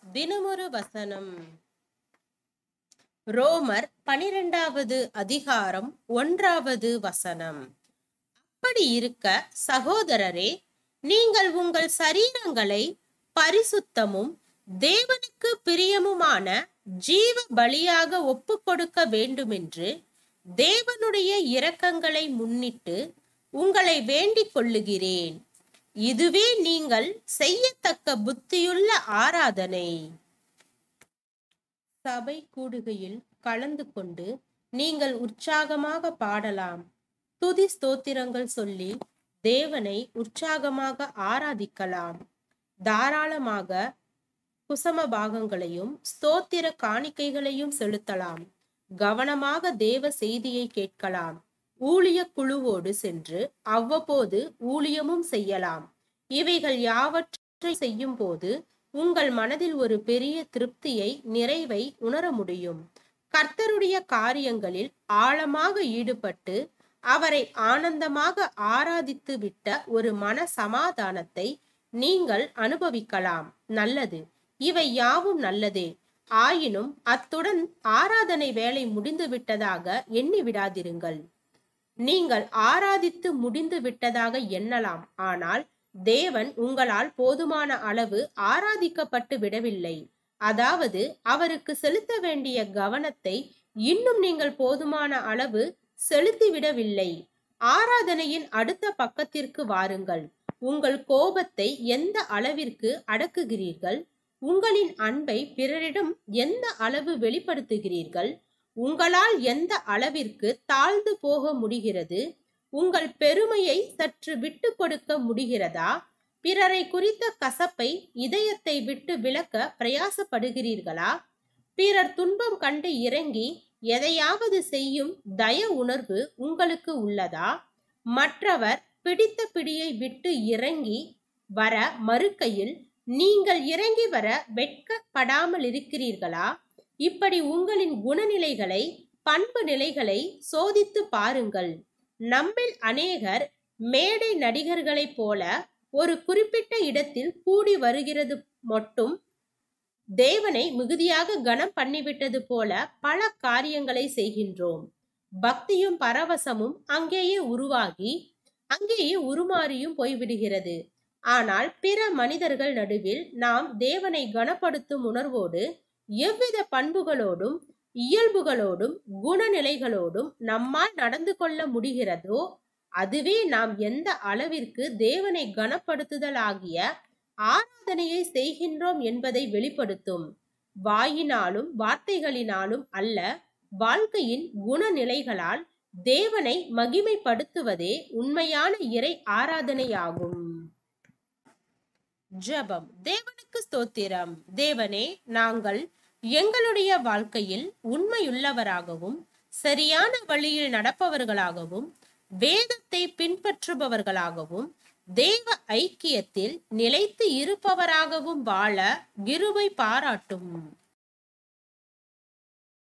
தினமொரு வசனம் ரோமர் பனிரெண்டாவது அதிகாரம் ஒன்றாவது வசனம் அப்படி இருக்க சகோதரரே நீங்கள் உங்கள் சரீரங்களை பரிசுத்தமும் தேவனுக்கு பிரியமுமான ஜீவ பலியாக ஒப்புக் கொடுக்க வேண்டுமென்று தேவனுடைய இரக்கங்களை முன்னிட்டு உங்களை வேண்டிக் கொள்ளுகிறேன் இதுவே நீங்கள் செய்யத்தக்க புத்தியுள்ள ஆராதனை சபை கூடுகையில் கலந்து கொண்டு நீங்கள் உற்சாகமாக பாடலாம் துதி ஸ்தோத்திரங்கள் சொல்லி தேவனை உற்சாகமாக ஆராதிக்கலாம் தாராளமாக குசம பாகங்களையும் ஸ்தோத்திர காணிக்கைகளையும் செலுத்தலாம் கவனமாக தேவ செய்தியை கேட்கலாம் ஊழிய குழுவோடு சென்று அவ்வப்போது ஊழியமும் செய்யலாம் இவைகள் யாவற்றை செய்யும் போது உங்கள் மனதில் ஒரு பெரிய திருப்தியை நிறைவை உணர முடியும் கர்த்தருடைய காரியங்களில் ஆழமாக ஈடுபட்டு அவரை ஆனந்தமாக ஆராதித்து விட்ட ஒரு மன சமாதானத்தை நீங்கள் அனுபவிக்கலாம் நல்லது இவை யாவும் நல்லதே ஆயினும் அத்துடன் ஆராதனை வேலை முடிந்து விட்டதாக எண்ணி விடாதிருங்கள் நீங்கள் ஆராதித்து முடிந்து விட்டதாக எண்ணலாம் ஆனால் தேவன் உங்களால் போதுமான அளவு ஆராதிக்கப்பட்டு விடவில்லை அதாவது அவருக்கு செலுத்த வேண்டிய கவனத்தை இன்னும் நீங்கள் போதுமான அளவு செலுத்திவிடவில்லை ஆராதனையின் அடுத்த பக்கத்திற்கு வாருங்கள் உங்கள் கோபத்தை எந்த அளவிற்கு அடக்குகிறீர்கள் உங்களின் அன்பை பிறரிடம் எந்த அளவு வெளிப்படுத்துகிறீர்கள் உங்களால் எந்த அளவிற்கு தாழ்ந்து போக முடிகிறது உங்கள் பெருமையை சற்று விட்டு கொடுக்க முடிகிறதா பிறரை குறித்த கசப்பை இதயத்தை விட்டு விலக்க பிரயாசப்படுகிறீர்களா பிறர் துன்பம் கண்டு இறங்கி எதையாவது செய்யும் தய உணர்வு உங்களுக்கு உள்ளதா மற்றவர் பிடித்த பிடியை விட்டு இறங்கி வர மறுக்கையில் நீங்கள் இறங்கி வர வெட்கப்படாமல் இருக்கிறீர்களா இப்படி உங்களின் குணநிலைகளை பண்பு நிலைகளை சோதித்து பாருங்கள் நம்மில் அநேகர் மேடை நடிகர்களைப் போல ஒரு குறிப்பிட்ட இடத்தில் கூடி வருகிறது மட்டும் தேவனை மிகுதியாக கனம் பண்ணிவிட்டது போல பல காரியங்களை செய்கின்றோம் பக்தியும் பரவசமும் அங்கேயே உருவாகி அங்கேயே உருமாறியும் போய்விடுகிறது ஆனால் பிற மனிதர்கள் நடுவில் நாம் தேவனை கனப்படுத்தும் உணர்வோடு எவ்வித பண்புகளோடும் இயல்புகளோடும் குணநிலைகளோடும் நம்மால் நடந்து கொள்ள முடிகிறதோ அதுவே நாம் எந்த அளவிற்கு தேவனை கனப்படுத்துதலாகிய ஆராதனையை செய்கின்றோம் என்பதை வெளிப்படுத்தும் வாயினாலும் வார்த்தைகளினாலும் அல்ல வாழ்க்கையின் குணநிலைகளால் தேவனை மகிமைப்படுத்துவதே உண்மையான இறை ஆராதனையாகும் ஜெபம் தேவனுக்கு ஸ்தோத்திரம் தேவனே நாங்கள் எங்களுடைய வாழ்க்கையில் உண்மையுள்ளவராகவும் சரியான வழியில் நடப்பவர்களாகவும் வேதத்தை பின்பற்றுபவர்களாகவும் தேவ ஐக்கியத்தில் நிலைத்து இருப்பவராகவும் வாழ கிருபை பாராட்டும்